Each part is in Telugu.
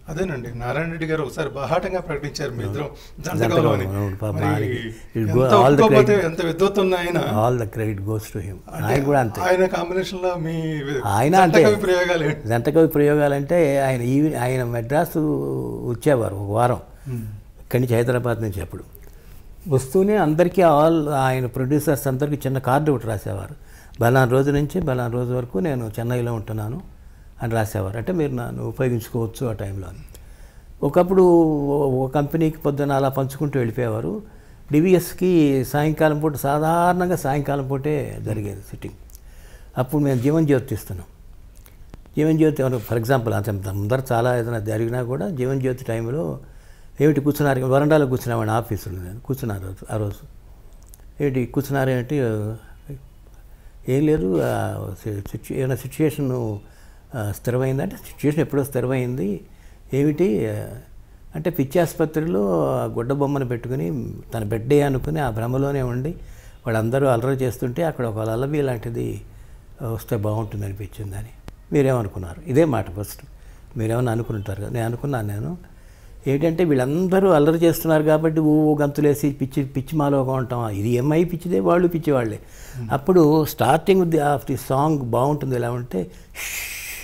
అదేనండి నారాయణ రెడ్డి గారు ఒకసారి బాహాటంగా ప్రకటించారు మీ ఇద్దరం జంటగా జంటగా అని. అవును, పాపం మరి ఆయనకి it ఎంత go- all the ఒప్పుకోకపోతే credit- ఎంత విద్వత్తున్న ఆయన all the credit goes to him అంటే ఆయన కూడా అంతే ఆయన కాంబినేషన్ లో మీ ఆయన జంట అంటే కవి ప్రయోగాలు ఏంటి? జంటకవి ప్రయోగాలంటే ఆయన ఈ ఆయన మెడ్రాసు వచ్చేవారు ఒక వారం ఇక్కడి నుంచి హైదరాబాద్ నుంచి అప్పుడు వస్తూనే అందరికీ ఆల్ ఆయన ప్రొడ్యూసర్స్ అందరికీ చిన్న కార్డు ఒకటి రాసేవారు బలాన్ రోజు నుంచి బలాన్ రోజు వరకు నేను చెన్నైలో ఉంటున్నాను అని రాసేవారు అంటే మీరు నన్ను ఉపయోగించుకోవచ్చు ఆ టైంలో అని. ఒకప్పుడు ఓ- ఒక కంపెనీకి పొద్దున అలా పంచుకుంటూ వెళ్ళిపోయేవారు డివిఎస్కి సాయంకాలం పూట సాధారణంగా సాయంకాలం పూటే జరిగేది సిట్టింగ్ అప్పుడు మేము జీవన్ జ్యోతి ఇస్తున్నాం జీవన్ జ్యోతి ఎవరు ఫర్ ఎగ్జాంపుల్ అంత ముందర చాలా ఏదైనా జరిగినా కూడా జీవన్ జ్యోతి టైంలో ఏమిటి కూర్చున్నారు వరండాలో కూర్చున్నామని ఆఫీసులో నేను కూర్చున్నారు ఆ రోజు- ఆ రోజు ఏంటి కూర్చున్నారు ఏంటి ఏం లేదు ఆ, సి- సిచ్యు ఏమైనా సిచ్యుయేషన్ స్థిరమైందంటే సిచ్యుయేషన్ ఎప్పుడో స్థిరమైంది ఏమిటి ఆ, అంటే పిచ్చి ఆసుపత్రిలో ఆ గుడ్డ బొమ్మను పెట్టుకుని తన బెడ్డే అనుకుని ఆ భ్రమలోనే ఉండి వాళ్ళందరూ అలరి చేస్తుంటే అక్కడ ఒక అలబీ లాంటిది వస్తే బాగుంటుంది అనిపించిందని మీరేమనుకున్నారు ఇదే మాట ఫస్ట్ మీరేమన్నా అనుకుంటారు కదా నేను అనుకున్నాను నేను ఏంటంటే వీళ్ళందరూ అల్లరి చేస్తున్నారు కాబట్టి ఓ గంతులేసి పిచ్చి పిచ్చి మాలోగా ఉంటాం ఇది ఎంఐ పిచ్చిదే వాళ్ళు పిచ్చి వాళ్ళే అప్పుడు starting the of the song బాగుంటుంది ఎలా ఉంటే "షష్"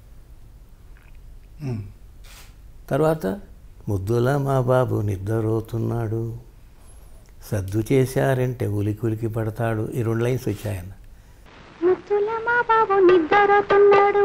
ఉమ్. తర్వాత ముద్దుల మా బాబు నిద్రపోతున్నాడు సద్దు చేశారంటే ఉలికి ఉలికి పడతాడు ఈ రెండు లైన్స్ వచ్చాయన్న ముద్దుల మా బాబు నిద్రపోతున్నాడు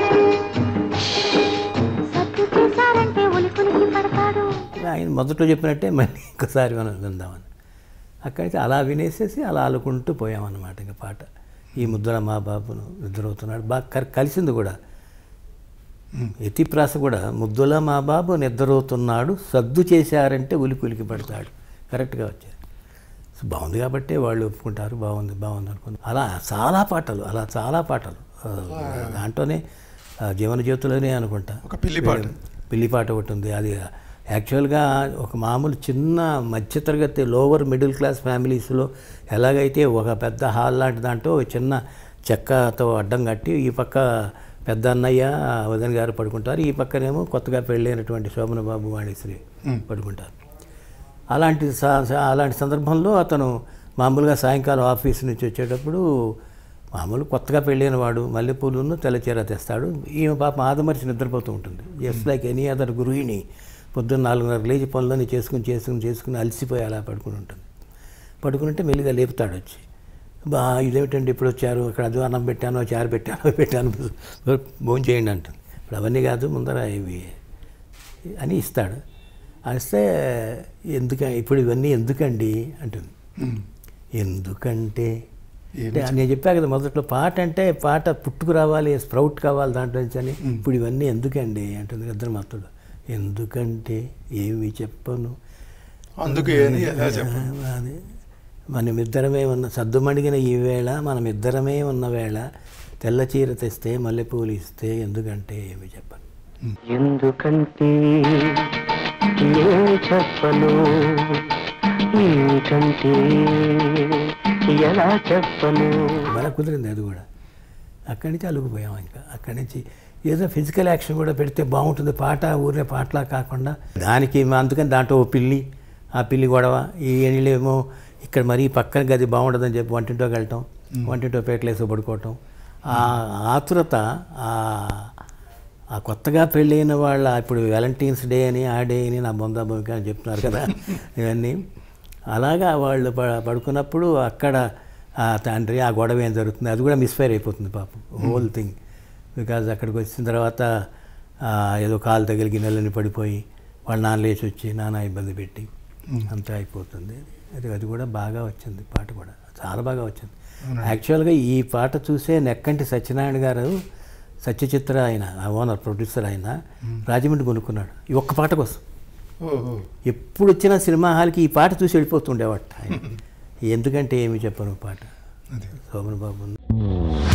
సత్తు చేశారంటే ఉలికులికి పడతాడు ఆయన మొదట్లో చెప్పినట్టే మళ్ళీ ఇంకోసారి మనం విందామని అక్కడికి అలా వినేసేసి అలా అలుకుంటూ పోయామన్నమాట ఇంకా పాట ఈ ముద్దుల మా బాబును నిద్రపోతున్నాడు బాగా కర్- కలిసింది కూడా ఎతిప్రాస కూడా ముద్దుల మా బాబు నిద్రపోతున్నాడు సద్దు చేశారంటే ఉలికి ఉలికి పడతాడు కరెక్ట్గా వచ్చారు సో బాగుంది కాబట్టి వాళ్ళు ఒప్పుకుంటారు బాగుంది బాగుంది అనుకున్నారు అలా చాలా పాటలు అలా చాలా పాటలు ఆ, దాంట్లోనే ఆ, జీవన జ్యోతిలోనే అనుకుంటా ఒక పిల్లి పాట. పిల్లి పాట ఒకటి ఉంది అది యాక్చువల్గా ఒక మామూలు చిన్న మధ్యతరగతి లోవర్ మిడిల్ క్లాస్ ఫ్యామిలీస్లో ఎలాగైతే ఒక పెద్ద హాల్ లాంటి దాంట్లో ఒక చిన్న చెక్కతో అడ్డం కట్టి ఈ పక్క పెద్ద అన్నయ్య వదన గారు పడుకుంటారు ఈ పక్కనేమో కొత్తగా పెళ్ళైనటువంటి శోభన బాబు వాణిశ్రీ పడుకుంటారు అలాంటి స- స- అలాంటి సందర్భంలో అతను మామూలుగా సాయంకాలం ఆఫీస్ నుంచి వచ్చేటప్పుడు మామూలు కొత్తగా పెళ్ళైన వాడు మల్లెపూలను తెల్లచీర తెస్తాడు ఈమె పాప ఆదమరిచి నిద్రపోతూ ఉంటుంది జస్ట్ లైక్ ఎనీ అదర్ గృహిణి పొద్దున్న నాలుగున్నర లేచి పనులన్నీ చేసుకుని చేసుకుని చేసుకుని అలసిపోయి అలా పడుకుని ఉంటుంది పడుకుంటే మెల్లిగా లేపుతాడు వచ్చి బా ఇదేమిటండి ఇప్పుడు వచ్చారు ఇక్కడ అది అన్నం పెట్టాను చారు పెట్టాను అవి పెట్టాను భోజనం చేయండి అంటుంది ఇప్పుడు అవన్నీ కాదు ముందర ఇవి అని ఇస్తాడు ఇస్తే ఎందుక ఇప్పుడు ఇవన్నీ ఎందుకండి అంటుంది ఎందుకంటే అంటే నేను చెప్పా కదా మొదట్లో పాట అంటే పాట పుట్టుకు రావాలి స్ప్రౌట్ కావాలి దాంట్లో నుంచి అని ఇప్పుడు ఇవన్నీ ఎందుకండి అంటుంది ఇద్దరు మాత్రుడు ఎందుకంటే ఏమి చెప్పను అందుకే అని ఎలా చెప్ప అది మనమిద్దరమే ఉన్న సద్దుమణిగిన ఈ వేళ మనమిద్దరమే ఉన్న వేళ తెల్ల చీర తెస్తే మల్లెపూలు ఇస్తే ఎందుకంటే ఏమి చెప్పను ఎందుకంటే ఏమి చెప్పను ఏమిటంటే ఎలా చెప్పను బాగా కుదిరింది అది కూడా అక్కడి నుంచి అలుగుపోయాం ఇంకా అక్కడి నుంచి ఏదో ఫిజికల్ యాక్షన్ కూడా పెడితే బాగుంటుంది పాట ఊరినే పాటలా కాకుండా దానికి మా- అందుకని దాంట్లో ఓ పిల్లి ఆ పిల్లి గొడవ ఈ ఎనిలేమో ఇక్కడ మరీ పక్కన గది బాగుండదని చెప్పి వంటింటోకి వెళ్ళటం వంటింటో పేటలేసి పడుకోవటం ఆ ఆతురత ఆ ఆ కొత్తగా పెళ్ళైన వాళ్ళ ఇప్పుడు వ్యాలంటైన్స్ డే అని ఆ డే అని నా బొందా భూమిక అని చెప్తున్నారు కదా ఇవన్నీ అలాగా వాళ్ళు ప- పడుకున్నప్పుడు అక్కడ ఆ తండ్రి ఆ గొడవ ఏం జరుగుతుంది అది కూడా మిస్ఫైర్ అయిపోతుంది పాపం హోల్ థింగ్ బికాజ్ అక్కడికి వచ్చిన తర్వాత ఆ, ఏదో కాలు తగిలి గిన్నెలని పడిపోయి వాళ్ళ నాన్న లేచి వచ్చి నాన్న ఇబ్బంది పెట్టి అంతా అయిపోతుంది అది అది కూడా బాగా వచ్చింది పాట కూడా చాలా బాగా వచ్చింది యాక్చువల్గా ఈ పాట చూసే నెక్కంటి సత్యనారాయణ గారు సత్యచిత్ర ఆయన ఆ ఓనర్ ప్రొడ్యూసర్ ఆయన రాజమండ్రి కొనుక్కున్నాడు ఈ ఒక్క పాట కోసం ఓహో ఎప్పుడు వచ్చిన సినిమా హాల్కి ఈ పాట చూసి వెళ్ళిపోతుండేవాట ఆయన ఎందుకంటే ఏమి చెప్పను పాట అదే శోభన్ బాబు